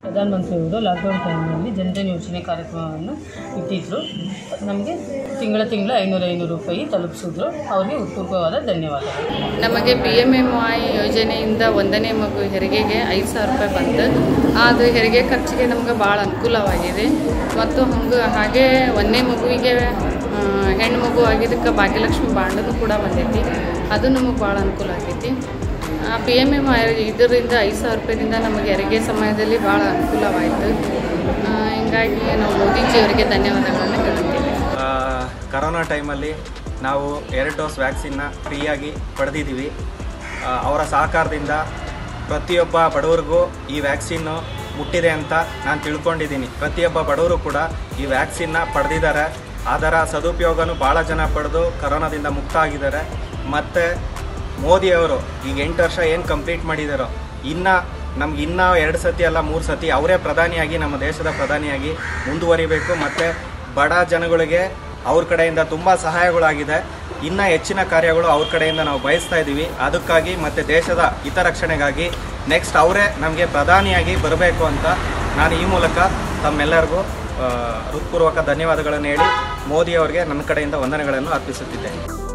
ಪ್ರಧಾನಮಂತ್ರಿಯವರು ಲಾಕ್ಡೌನ್ ಟೈಮ್ನಲ್ಲಿ ಜನಧನ್ ಯೋಜನೆ ಕಾರ್ಯಕ್ರಮವನ್ನು ಇಟ್ಟಿದ್ರು ನಮಗೆ ತಿಂಗಳ ತಿಂಗಳ ಐನೂರು ಐನೂರು ರೂಪಾಯಿ ತಲುಪಿಸಿದ್ರು ಅವರಿಗೆ ಉತ್ಪೂರ್ವವಾದ ಧನ್ಯವಾದಗಳು ನಮಗೆ ಪಿ ಎಮ್ ಎಮ್ ವೈ ಯೋಜನೆಯಿಂದ ಒಂದನೇ ಮಗು ಹೆರಿಗೆಗೆ ಐದು ಸಾವಿರ ರೂಪಾಯಿ ಬಂತು ಅದು ಹೆರಿಗೆ ಖರ್ಚಿಗೆ ನಮ್ಗೆ ಭಾಳ ಅನುಕೂಲವಾಗಿದೆ ಮತ್ತು ಹಂಗೆ ಹಾಗೆ ಒಂದನೇ ಮಗುವಿಗೆ ಆ, ಹೆಣ್ಣು ಮಗು ಆಗಿದ್ದಕ್ಕೆ ಭಾಗ್ಯಲಕ್ಷ್ಮಿ ಬಾಂಡನು ಕೂಡ ಬಂದೈತಿ ಅದು ನಮಗೆ ಭಾಳ ಅನುಕೂಲ ಆಗೈತಿ ಪಿ ಎಮ್ ಎಮ್ ಇದರಿಂದ ಐದು ಸಾವಿರ ರೂಪಾಯಿದಿಂದ ನಮಗೆ ಹೆರಿಗೆ ಸಮಯದಲ್ಲಿ ಭಾಳ ಅನುಕೂಲವಾಯಿತು ಆ, ಹಿಂಗಾಗಿ ನಾವು ಮೋದಿಜಿಯವರಿಗೆ ಧನ್ಯವಾದಗಳನ್ನು ಹೇಳುತ್ತೇವೆ ಆ, ಕರೋನಾ ಟೈಮಲ್ಲಿ ನಾವು ಎರಡು ಡೋಸ್ ವ್ಯಾಕ್ಸಿನ್ನ ಫ್ರೀಯಾಗಿ ಪಡೆದಿದ್ದೀವಿ ಆ, ಅವರ ಸಹಕಾರದಿಂದ ಪ್ರತಿಯೊಬ್ಬ ಬಡವರಿಗೂ ಈ ವ್ಯಾಕ್ಸಿನ್ನು ಮುಟ್ಟಿದೆ ಅಂತ ನಾನು ತಿಳ್ಕೊಂಡಿದ್ದೀನಿ ಪ್ರತಿಯೊಬ್ಬ ಬಡವರು ಕೂಡ ಈ ವ್ಯಾಕ್ಸಿನ್ನ ಪಡೆದಿದ್ದಾರೆ ಅದರ ಸದುಪಯೋಗನೂ ಭಾಳ ಜನ ಪಡೆದು ಕರೋನಾದಿಂದ ಮುಕ್ತ ಆಗಿದ್ದಾರೆ ಮತ್ತು ಮೋದಿಯವರು ಈಗ ಎಂಟು ವರ್ಷ ಏನು ಕಂಪ್ಲೀಟ್ ಮಾಡಿದಾರೋ ಇನ್ನು ನಮ್ಗೆ ಇನ್ನೂ ಎರಡು ಸತಿ ಅಲ್ಲ ಮೂರು ಸತಿ ಅವರೇ ಪ್ರಧಾನಿಯಾಗಿ ನಮ್ಮ ದೇಶದ ಪ್ರಧಾನಿಯಾಗಿ ಮುಂದುವರಿಬೇಕು ಮತ್ತು ಬಡ ಜನಗಳಿಗೆ ಅವ್ರ ಕಡೆಯಿಂದ ತುಂಬ ಸಹಾಯಗಳಾಗಿದೆ ಇನ್ನೂ ಹೆಚ್ಚಿನ ಕಾರ್ಯಗಳು ಅವ್ರ ಕಡೆಯಿಂದ ನಾವು ಬಯಸ್ತಾ ಇದ್ದೀವಿ ಅದಕ್ಕಾಗಿ ಮತ್ತು ದೇಶದ ಹಿತರಕ್ಷಣೆಗಾಗಿ ನೆಕ್ಸ್ಟ್ ಅವರೇ ನಮಗೆ ಪ್ರಧಾನಿಯಾಗಿ ಬರಬೇಕು ಅಂತ ನಾನು ಈ ಮೂಲಕ ತಮ್ಮೆಲ್ಲರಿಗೂ ಆ, ಹೃತ್ಪೂರ್ವಕ ಧನ್ಯವಾದಗಳನ್ನು ಹೇಳಿ ಮೋದಿ ಅವರಿಗೆ ನನ್ನ ಕಡೆಯಿಂದ ವಂದನೆಗಳನ್ನು ಅರ್ಪಿಸುತ್ತಿದ್ದೇನೆ